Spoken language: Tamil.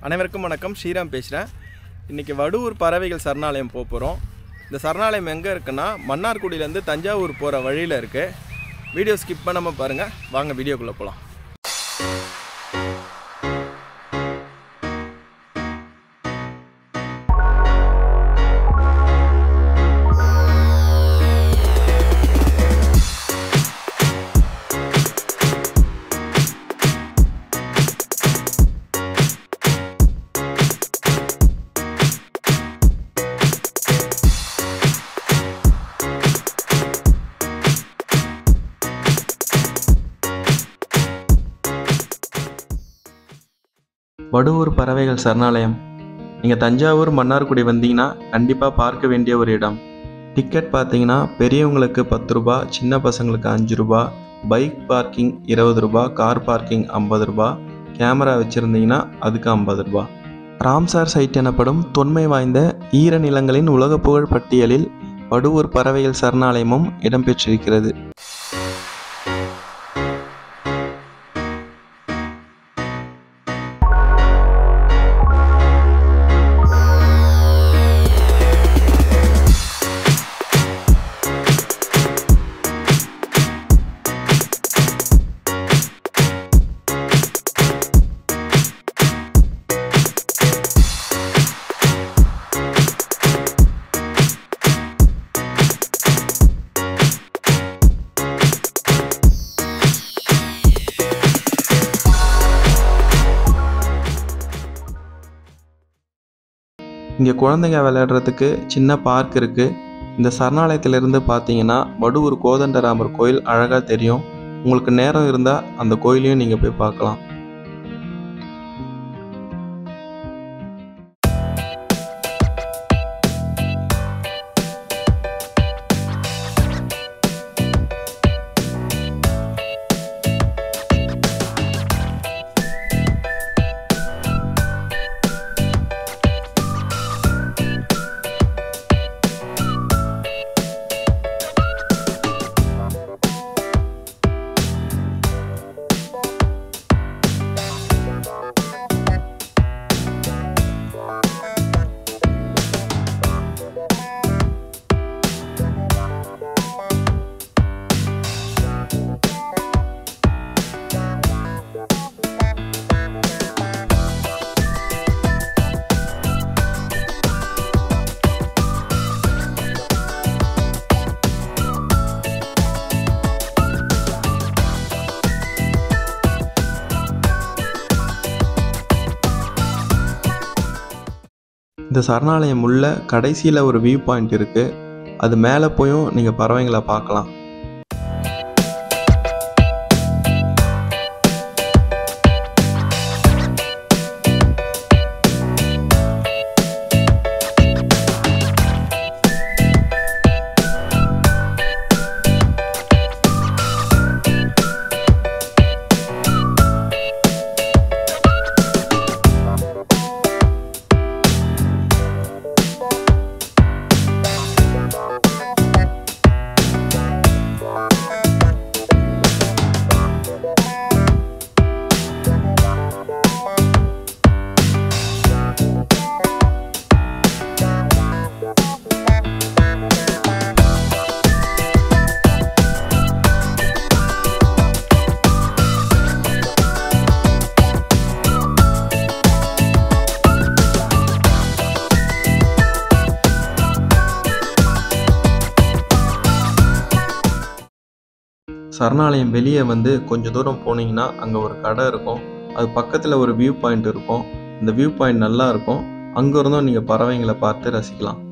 அனைவருக்கும் வணக்கம் ஸ்ரீராம் பேசுகிறேன் இன்றைக்கி வடுவூர் பறவைகள் சரணாலயம் போக போகிறோம் இந்த சரணாலயம் எங்கே இருக்குன்னா மன்னார்குடியிலேருந்து தஞ்சாவூர் போகிற வழியில் இருக்குது வீடியோ ஸ்கிப் பண்ணாமல் பாருங்கள் வாங்க வீடியோக்குள்ளே போகலாம் வடுவூர் பறவைகள் சரணாலயம் நீங்கள் தஞ்சாவூர் மன்னார்குடி வந்தீங்கன்னா கண்டிப்பாக பார்க்க வேண்டிய ஒரு இடம் டிக்கெட் பார்த்தீங்கன்னா பெரியவங்களுக்கு பத்து ரூபா சின்ன பசங்களுக்கு அஞ்சு ரூபா பைக் பார்க்கிங் இருபது ரூபா கார் பார்க்கிங் ஐம்பது ரூபா கேமரா வச்சுருந்தீங்கன்னா அதுக்கு ஐம்பது ரூபா ராம்சார் சைட் எனப்படும் தொன்மை வாய்ந்த ஈர நிலங்களின் உலக புகழ் பட்டியலில் வடுவூர் பறவைகள் சரணாலயமும் இடம்பெற்றிருக்கிறது இங்கே குழந்தைங்க விளையாடுறதுக்கு சின்ன பார்க் இருக்குது இந்த சரணாலயத்திலிருந்து பார்த்தீங்கன்னா வடுவூர் கோதண்டராமர் கோயில் அழகாக தெரியும் உங்களுக்கு நேரம் இருந்தால் அந்த கோயிலையும் நீங்கள் போய் பார்க்கலாம் இந்த சரணாலயம் உள்ள கடைசியில் ஒரு வியூ பாயிண்ட் இருக்குது அது மேலே போயும் நீங்கள் பறவைங்களை பார்க்கலாம் சரணாலயம் வெளியே வந்து கொஞ்சம் தூரம் போனீங்கன்னா அங்கே ஒரு கடை இருக்கும் அது பக்கத்தில் ஒரு வியூ பாயிண்ட் இருக்கும் அந்த வியூ பாயிண்ட் நல்லா இருக்கும் அங்கே இருந்தும் நீங்கள் பறவைங்களை பார்த்து ரசிக்கலாம்